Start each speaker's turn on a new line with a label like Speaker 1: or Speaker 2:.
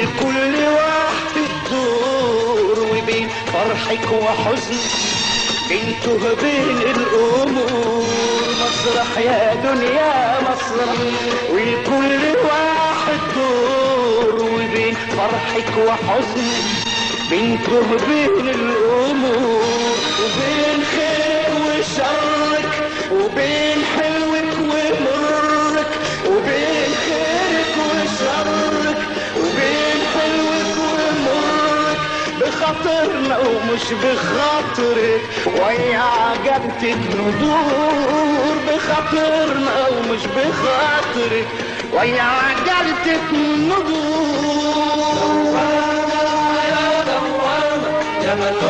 Speaker 1: والكل واحد دور وبين فرحك وحزنك بنته بين الأمور مسرح يا دنيا مسرح والكل واحد دور وبين فرحك وحزنك بنته بين الأمور وبين خير وشرك وبين حلوك ومرك وبين خيرك وشرك وبين حلوك ومرك بخاطرنا ومش بخاطرك ويا عجبتك ندور بخاطرنا ومش بخاطرك ويا عجبتك ندور